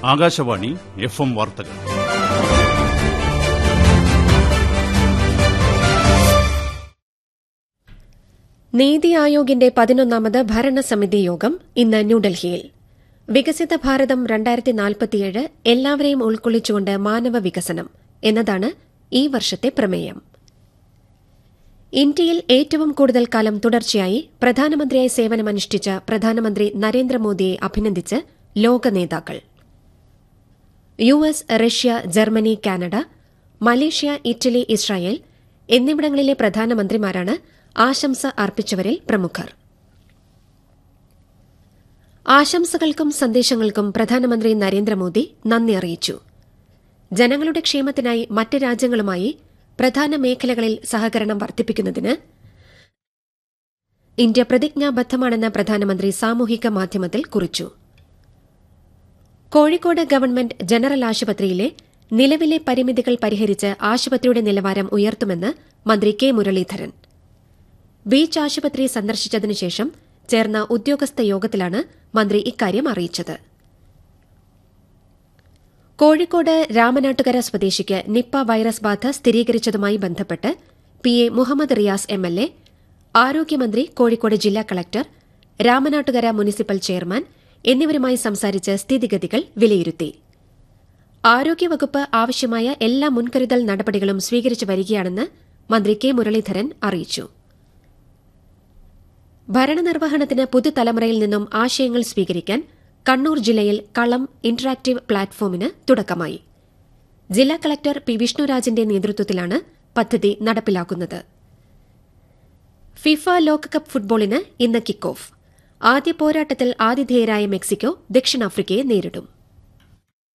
Akashvani F M വാർത്തകൾ നീതി ആയോഗിന്റെ പതിനൊന്നാമത് ഭരണസമിതി യോഗം ഇന്ന് ന്യൂഡൽഹിയിൽ വികസിത ഭാരതം രണ്ടായിരത്തി നാൽപ്പത്തിയേഴ് എല്ലാവരെയും ഉൾക്കൊള്ളിച്ചുകൊണ്ട് മാനവ വികസനം എന്നതാണ് ഈ വർഷത്തെ പ്രമേയം ഇന്ത്യയിൽ ഏറ്റവും കൂടുതൽ കാലം തുടർച്ചയായി പ്രധാനമന്ത്രിയായി സേവനമനുഷ്ഠിച്ച പ്രധാനമന്ത്രി നരേന്ദ്രമോദിയെ അഭിനന്ദിച്ച് ലോക നേതാക്കൾ U S Russia Germany Canada Malaysia Italy Israel എന്നിവിടങ്ങളിലെ പ്രധാനമന്ത്രിമാരാണ് ആശംസ അർപ്പിച്ചവരിൽ പ്രമുഖർ ആശംസകൾക്കും സന്ദേശങ്ങൾക്കും പ്രധാനമന്ത്രി നരേന്ദ്രമോദി നന്ദി അറിയിച്ചു ജനങ്ങളുടെ ക്ഷേമത്തിനായി മറ്റ് രാജ്യങ്ങളുമായി പ്രധാന മേഖലകളിൽ സഹകരണം വർദ്ധിപ്പിക്കുന്നതിന് ഇന്ത്യ പ്രതിജ്ഞാബദ്ധമാണെന്ന് പ്രധാനമന്ത്രി സാമൂഹിക മാധ്യമത്തിൽ കുറിച്ചു കോഴിക്കോട് ഗവൺമെന്റ് ജനറൽ ആശുപത്രിയിലെ നിലവിലെ പരിമിതികൾ പരിഹരിച്ച് ആശുപത്രിയുടെ നിലവാരം ഉയർത്തുമെന്ന് മന്ത്രി കെ മുരളീധരൻ ബീച്ച് ആശുപത്രി സന്ദർശിച്ചതിനുശേഷം ചേർന്ന ഉദ്യോഗസ്ഥ യോഗത്തിലാണ് മന്ത്രി ഇക്കാര്യം അറിയിച്ചത് കോഴിക്കോട് രാമനാട്ടുകര സ്വദേശിക്ക് നിപ്പ വൈറസ് ബാധ സ്ഥിരീകരിച്ചതുമായി ബന്ധപ്പെട്ട് P A Muhammad Riyas M L A ആരോഗ്യമന്ത്രി കോഴിക്കോട് ജില്ലാ കളക്ടർ രാമനാട്ടുകര മുനിസിപ്പൽ ചെയർമാൻ എന്നിവരുമായി സംസാരിച്ച് സ്ഥിതിഗതികൾ വിലയിരുത്തി ആരോഗ്യവകുപ്പ് ആവശ്യമായ എല്ലാ മുൻകരുതൽ നടപടികളും സ്വീകരിച്ചു വരികയാണെന്ന് മന്ത്രി കെ മുരളീധരൻ അറിയിച്ചു ഭരണനിർവഹണത്തിന് പുതുതലമുറയിൽ നിന്നും ആശയങ്ങൾ സ്വീകരിക്കാൻ കണ്ണൂർ ജില്ലയിൽ കളം ഇന്ററാക്ടീവ് പ്ലാറ്റ്ഫോമിന് തുടക്കമായി ജില്ലാ കളക്ടർ പി വിഷ്ണുരാജിന്റെ നേതൃത്വത്തിലാണ് പദ്ധതി നടപ്പിലാക്കുന്നത് ഫിഫ ലോകകപ്പ് ഫുട്ബോളിന് ഇന്ന് കിക്ക് ഓഫ് ആദ്യ പോരാട്ടത്തിൽ ആതിഥേയരായ മെക്സിക്കോ ദക്ഷിണാഫ്രിക്കയെ നേരിടും